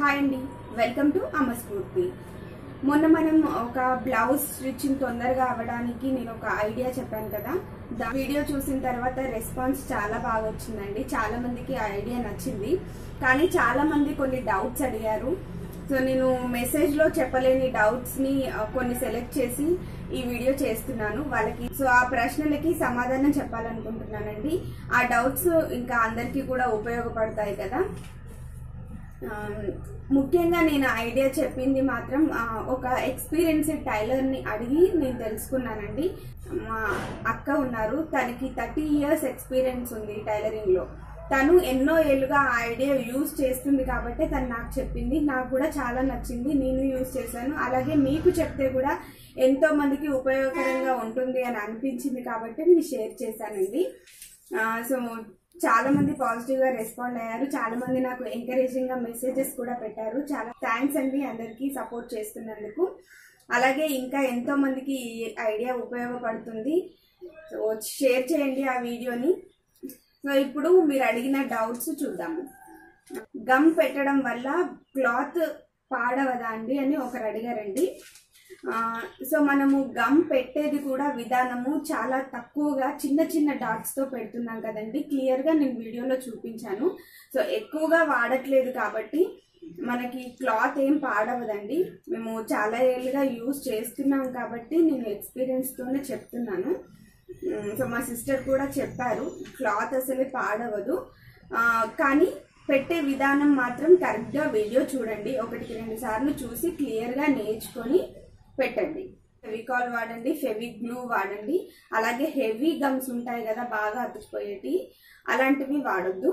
hi అండి welcome to అమస్ఫూర్తి మొన్న మనం ఒక బ్లౌజ్ స్టిచ్చింగ్ తొందరగా అవ్వడానికి నేను ఒక ఐడియా చెప్పాను కదా దా వీడియో చూసిన తర్వాత రెస్పాన్స్ చాలా బాగా వచ్చిందండి చాలా మందికి ఆ ఐడియా నచ్చింది కానీ చాలా మంది కొన్ని డౌట్స్ అడిగారు సో నేను మెసేజ్ లో చెప్పలేని డౌట్స్ ని ఆ, కొన్ని సెలెక్ట్ చేసి ఈ వీడియో చేస్తున్నాను వాళ్ళకి సో ఆ ప్రశ్నలకి సమాధానం చెప్పాలనుకుంటున్నానండి ఆ డౌట్స్ ఇంకా అందరికీ కూడా ఉపయోగపడతాయి కదా ఆ, ముఖ్యంగా నేను ఐడియా చెప్పింది మాత్రం ఆ, ఒక ఎక్స్పీరియన్స్డ్ టైలర్ ని అడిగి నేను తెలుసుకున్నానండి మా అక్క ఉన్నారు తనకి థర్టీ ఇయర్స్ ఎక్స్పీరియన్స్ ఉంది టైలరింగ్ లో తను ఎన్నో ఏళ్ళుగా ఆ ఐడియా యూజ్ చేస్తుంది కాబట్టి తను నాకు చెప్పింది నాకు కూడా చాలా నచ్చింది నేను యూజ్ చేశాను అలాగే మీకు చెప్తే కూడా ఎంతో మందికి ఉపయోగకరంగా ఉంటుంది అని అనిపించింది కాబట్టి నేను షేర్ చేశానండి ఆ, సో చాలా మంది పాజిటివ్ గా రెస్పాండ్ అయ్యారు చాలా మంది నాకు ఎంకరేజింగ్ గా మెసేజెస్ కూడా పెట్టారు చాలా థ్యాంక్స్ అండి అందరికీ సపోర్ట్ చేస్తున్నందుకు అలాగే ఇంకా ఎంతో మందికి ఈ ఐడియా ఉపయోగపడుతుంది సో షేర్ చేయండి ఆ వీడియోని సో ఇప్పుడు మీరు అడిగిన డౌట్స్ చూద్దాము గమ్ పెట్టడం వల్ల క్లాత్ పాడవదా అండి అని ఒకరు అడిగారండి ఆ, సో మనము గమ్ పెట్టేది కూడా విధానము చాలా తక్కువగా చిన్న చిన్న డాట్స్ తో పెడుతున్నాం కదండి క్లియర్ గా నేను వీడియోలో చూపించాను సో ఎక్కువగా వాడట్లేదు కాబట్టి మనకి క్లాత్ ఏం పాడవదండి మేము చాలా ఏళ్ళుగా యూజ్ చేస్తున్నాం కాబట్టి నేను ఎక్స్పీరియన్స్ తోనే చెప్తున్నాను ఉమ్, సో మా సిస్టర్ కూడా చెప్పారు క్లాత్ అసలు పాడవదు ఆ, కానీ పెట్టే విధానం మాత్రం కరెక్ట్గా వీడియో చూడండి ఒకటికి రెండు సార్లు చూసి క్లియర్గా నేర్చుకొని పెట్టండి ఫెవికాల్ వాడండి ఫెవి గ్లూ వాడండి అలాగే హెవీ గమ్స్ ఉంటాయి కదా బాగా అతుక్కుపోయేటి అలాంటివి వాడొద్దు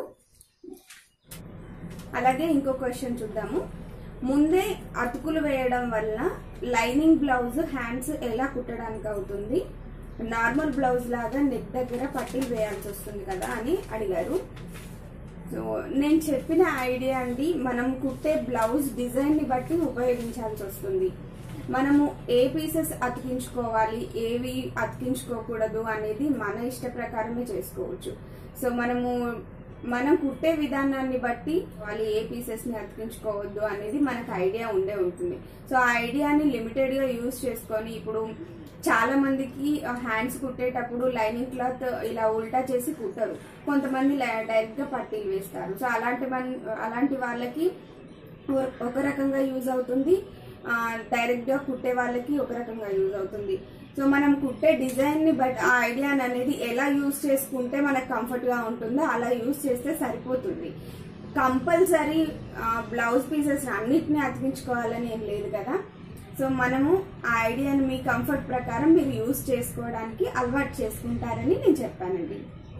అలాగే ఇంకో క్వశ్చన్ చూద్దాము ముందే అతుకులు వేయడం వల్ల లైనింగ్ బ్లౌజ్ హ్యాండ్స్ ఎలా కుట్టడానికి అవుతుంది నార్మల్ బ్లౌజ్ లాగా నెక్ దగ్గర పట్టీలు వేయాల్సి వస్తుంది కదా అని అడిగారు సో నేను చెప్పిన ఐడియా అండి మనం కుట్టే బ్లౌజ్ డిజైన్ ని బట్టి ఉపయోగించాల్సి వస్తుంది మనము ఏ పీసెస్ అతికించుకోవాలి ఏవి అతికించుకోకూడదు అనేది మన ఇష్ట ప్రకారమే చేసుకోవచ్చు సో మనము మనం కుట్టే విధానాన్ని బట్టి వాళ్ళు ఏ పీసెస్ ని అతికించుకోవద్దు అనేది మనకు ఐడియా ఉండే ఉంటుంది సో ఆ ఐడియాని లిమిటెడ్ గా యూజ్ చేసుకొని ఇప్పుడు చాలా మందికి హ్యాండ్స్ కుట్టేటప్పుడు లైనింగ్ క్లాత్ ఇలా ఉల్టా చేసి కుట్టరు కొంతమంది డైరెక్ట్ గా పట్టీలు వేస్తారు సో అలాంటి మన్- అలాంటి వాళ్ళకి ఒక- ఒక రకంగా యూజ్ అవుతుంది డైరెక్ట్ గా కుట్టే వాళ్ళకి ఒక రకంగా యూజ్ అవుతుంది సో మనం కుట్టే డిజైన్ ని బట్ ఆ ఐడియా అనేది ఎలా యూజ్ చేసుకుంటే మనకు కంఫర్ట్ గా ఉంటుందో అలా యూజ్ చేస్తే సరిపోతుంది కంపల్సరీ బ్లౌజ్ పీసెస్ అన్నిటిని అతికించుకోవాలని ఏం లేదు కదా సో మనము ఆ ఐడియాని మీ కంఫర్ట్ ప్రకారం మీరు యూజ్ చేసుకోవడానికి అలవాటు చేసుకుంటారని నేను చెప్పానండి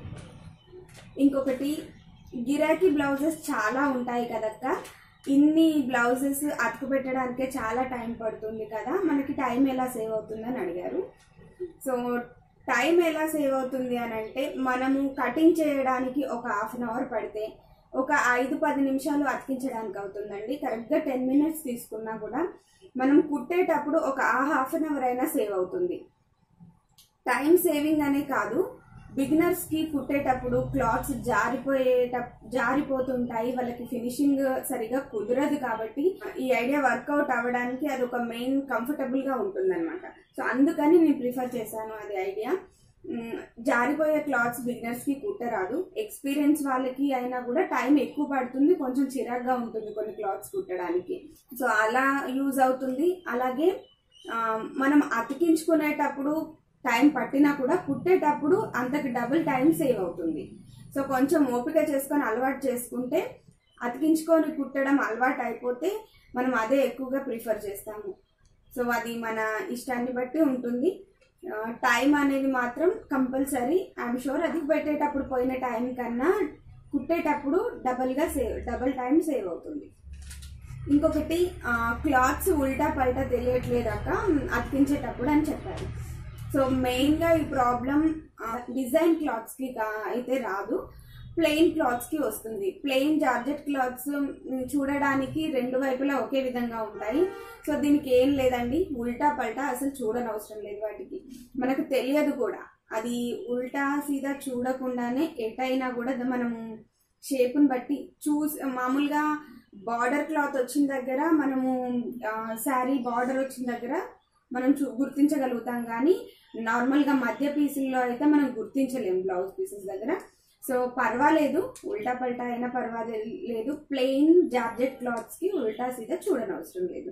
ఇంకొకటి గిరాకీ బ్లౌజెస్ చాలా ఉంటాయి కదక్క ఇన్ని బ్లౌజెస్ అతుకు పెట్టడానికే చాలా టైం పడుతుంది కదా మనకి టైం ఎలా సేవ్ అవుతుందని అడిగారు సో టైం ఎలా సేవ్ అవుతుంది అని అంటే మనము కటింగ్ చేయడానికి ఒక హాఫ్ అన్ అవర్ పడితే ఒక ఐదు పది నిమిషాలు అతికించడానికి అవుతుందండి కరెక్ట్గా టెన్ మినిట్స్ తీసుకున్నా కూడా మనం కుట్టేటప్పుడు ఒక హాఫ్ అన్ అవర్ అయినా సేవ్ అవుతుంది టైం సేవింగ్ అనే కాదు బిగినర్స్ కి కుట్టేటప్పుడు క్లాత్స్ జారిపోయేట జారిపోతుంటాయి వాళ్ళకి ఫినిషింగ్ సరిగా కుదరదు కాబట్టి ఈ ఐడియా వర్కౌట్ అవ్వడానికి అది ఒక మెయిన్ కంఫర్టబుల్ గా ఉంటుందన్నమాట సో అందుకని నేను ప్రిఫర్ చేశాను అది ఐడియా మ్, జారిపోయే క్లాత్స్ బిగినర్స్ కి కుట్టరాదు ఎక్స్పీరియన్స్ వాళ్ళకి అయినా కూడా టైం ఎక్కువ పడుతుంది కొంచెం చిరాగ్గా ఉంటుంది కొన్ని క్లాత్స్ కుట్టడానికి సో అలా యూజ్ అవుతుంది అలాగే ఆ, మనం అతికించుకునేటప్పుడు టైం పట్టినా కూడా కుట్టేటప్పుడు అంతకు డబుల్ టైం సేవ్ అవుతుంది సో కొంచెం ఓపిక చేసుకొని అలవాటు చేసుకుంటే అతికించుకొని కుట్టడం అలవాటు అయిపోతే మనం అదే ఎక్కువగా ప్రిఫర్ చేస్తాము సో అది మన ఇష్టాన్ని బట్టి ఉంటుంది టైం అనేది మాత్రం కంపల్సరీ ఐఎమ్ షూర్ అది పెట్టేటప్పుడు పోయిన టైం కన్నా కుట్టేటప్పుడు డబల్గా సేవ్ డబల్ టైం సేవ్ అవుతుంది ఇంకొకటి క్లాత్స్ ఉల్టా పల్టా తెలియట్లేదాక అతికించేటప్పుడు అని చెప్పారు సో మెయిన్గా ఈ ప్రాబ్లం డిజైన్ క్లాత్స్కి అయితే రాదు ప్లెయిన్ క్లాత్స్కి వస్తుంది ప్లెయిన్ జార్జెట్ క్లాత్స్ చూడడానికి రెండు వైపులా ఒకే విధంగా ఉంటాయి సో దీనికి ఏం లేదండి ఉల్టా పల్టా అసలు చూడనవసరం లేదు వాటికి మనకు తెలియదు కూడా అది ఉల్టా సీదా చూడకుండానే ఎటైనా కూడా మనము షేప్ని బట్టి చూసి మామూలుగా బార్డర్ క్లాత్ వచ్చిన దగ్గర మనము శారీ బార్డర్ వచ్చిన దగ్గర మనం చూ గుర్తించగలుగుతాం కానీ నార్మల్గా మధ్య పీసుల్లో అయితే మనం గుర్తించలేం బ్లౌజ్ పీసెస్ దగ్గర సో పర్వాలేదు ఉల్టా పల్టా అయినా పర్వాలేదు ప్లెయిన్ జార్జెట్ క్లాత్స్కి ఉల్టా సీదా చూడనవసరం లేదు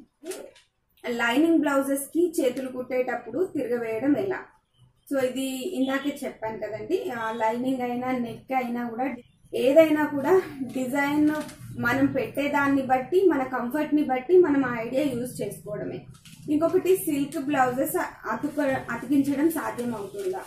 లైనింగ్ బ్లౌజెస్కి చేతులు కుట్టేటప్పుడు తిరగవేయడం ఎలా సో ఇది ఇందాకే చెప్పాను కదండి లైనింగ్ అయినా నెక్ అయినా కూడా ఏదైనా కూడా డిజైన్ మనం పెట్టేదాన్ని బట్టి మన కంఫర్ట్ని బట్టి మనం ఆ ఐడియా యూజ్ చేసుకోవడమే ఇంకొకటి సిల్క్ బ్లౌజెస్ అతుక అతికించడం సాధ్యం అవుతుందా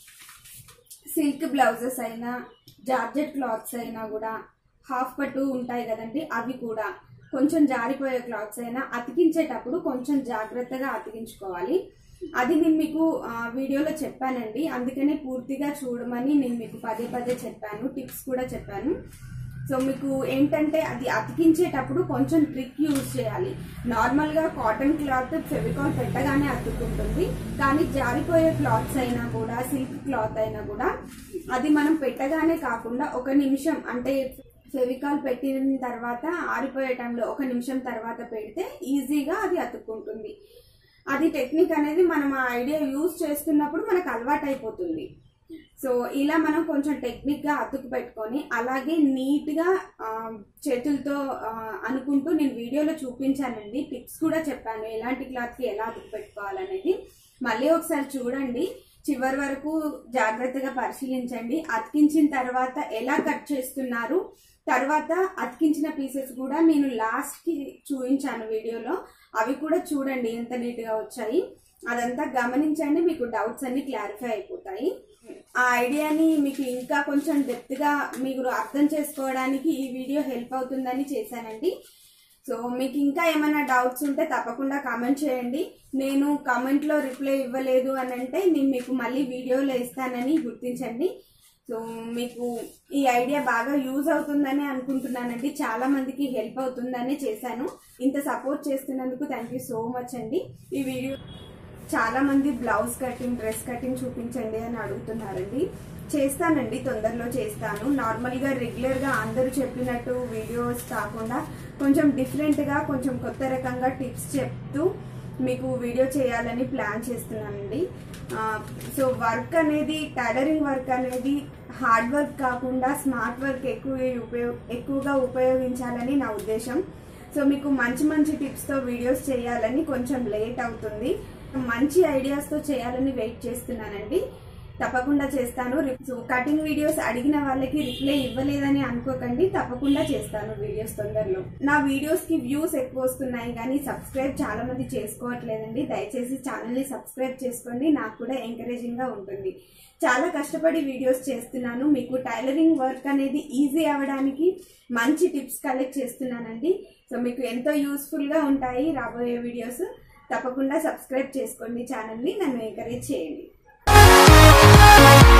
సిల్క్ బ్లౌజెస్ అయినా జార్జెట్ క్లాత్స్ అయినా కూడా హాఫ్ పట్టు ఉంటాయి కదండి అవి కూడా కొంచెం జారిపోయే క్లాత్స్ అయినా అతికించేటప్పుడు కొంచెం జాగ్రత్తగా అతికించుకోవాలి అది నేను మీకు ఆ, వీడియోలో చెప్పానండి అందుకనే పూర్తిగా చూడమని నేను మీకు పదే పదే చెప్పాను టిప్స్ కూడా చెప్పాను సో మీకు ఏంటంటే అది అతికించేటప్పుడు కొంచెం ట్రిక్ యూజ్ చేయాలి నార్మల్గా కాటన్ క్లాత్ ఫెవికాల్ పెట్టగానే అతుక్కుంటుంది కానీ జారిపోయే క్లాత్స్ అయినా కూడా సిల్క్ క్లాత్ అయినా కూడా అది మనం పెట్టగానే కాకుండా ఒక నిమిషం అంటే ఫెవికాల్ పెట్టిన తర్వాత ఆరిపోయే టైంలో ఒక నిమిషం తర్వాత పెడితే ఈజీగా అది అతుక్కుంటుంది అది టెక్నిక్ అనేది మనం ఆ ఐడియా యూజ్ చేస్తున్నప్పుడు మనకు అలవాటు అయిపోతుంది సో ఇలా మనం కొంచెం టెక్నిక్ గా అతుకు పెట్టుకొని అలాగే నీట్ గా ఆ, చేతులతో ఆ, అనుకుంటూ నేను వీడియోలో చూపించానండి టిప్స్ కూడా చెప్పాను ఎలాంటి క్లాత్ కి ఎలా అతుకు పెట్టుకోవాలనేది మళ్ళీ ఒకసారి చూడండి చివరి వరకు జాగ్రత్తగా పరిశీలించండి అతికించిన తర్వాత ఎలా కట్ చేస్తున్నారు తర్వాత అతికించిన పీసెస్ కూడా నేను లాస్ట్ కి చూపించాను వీడియోలో అవి కూడా చూడండి ఎంత నీట్ గా వచ్చాయి అదంతా గమనించండి మీకు డౌట్స్ అన్ని క్లారిఫై అయిపోతాయి ఆ ఐడియాని మీకు ఇంకా కొంచెం డెప్త్ గా మీరు అర్థం చేసుకోవడానికి ఈ వీడియో హెల్ప్ అవుతుందని చేశానండి సో మీకు ఇంకా ఏమైనా డౌట్స్ ఉంటే తప్పకుండా కామెంట్ చేయండి నేను కామెంట్ లో రిప్లై ఇవ్వలేదు అని అంటే నేను మీకు మళ్ళీ వీడియోలో ఇస్తానని గుర్తించండి సో మీకు ఈ ఐడియా బాగా యూజ్ అవుతుందని అనుకుంటున్నానండి చాలా మందికి హెల్ప్ అవుతుందని చేశాను ఇంత సపోర్ట్ చేస్తున్నందుకు థ్యాంక్ యూ సో మచ్ అండి ఈ వీడియో చాలా మంది బ్లౌజ్ కటింగ్ డ్రెస్ కటింగ్ చూపించండి అని అడుగుతున్నారండి చేస్తానండి తొందరలో చేస్తాను నార్మల్గా రెగ్యులర్గా అందరూ చెప్పినట్టు వీడియోస్ కాకుండా కొంచెం డిఫరెంట్గా కొంచెం కొత్త రకంగా టిప్స్ చెప్తూ మీకు వీడియో చేయాలని ప్లాన్ చేస్తున్నానండి ఆ, సో వర్క్ అనేది టైలరింగ్ వర్క్ అనేది హార్డ్ వర్క్ కాకుండా స్మార్ట్ వర్క్ ఎక్కువ ఉపయోగ ఎక్కువగా ఉపయోగించాలని నా ఉద్దేశం సో మీకు మంచి మంచి టిప్స్తో వీడియోస్ చేయాలని కొంచెం లేట్ అవుతుంది మంచి ఐడియాస్తో చేయాలని వెయిట్ చేస్తున్నానండి తప్పకుండా చేస్తాను రి- సో కటింగ్ వీడియోస్ అడిగిన వాళ్ళకి రిప్లై ఇవ్వలేదని అనుకోకండి తప్పకుండా చేస్తాను వీడియోస్ తొందరలో నా వీడియోస్ కి వ్యూస్ ఎక్కువ వస్తున్నాయి కానీ సబ్స్క్రైబ్ చాలా మంది చేసుకోవట్లేదండి దయచేసి ఛానల్ ని సబ్స్క్రైబ్ చేసుకోండి నాకు కూడా ఎంకరేజింగ్ గా ఉంటుంది చాలా కష్టపడి వీడియోస్ చేస్తున్నాను మీకు టైలరింగ్ వర్క్ అనేది ఈజీ అవ్వడానికి మంచి టిప్స్ కలెక్ట్ చేస్తున్నానండి సో మీకు ఎంతో యూస్ఫుల్ గా ఉంటాయి రాబోయే వీడియోస్ తప్పకుండా సబ్స్క్రైబ్ చేసుకోండి ఛానల్ని నన్ను ఎంకరేజ్ చేయండి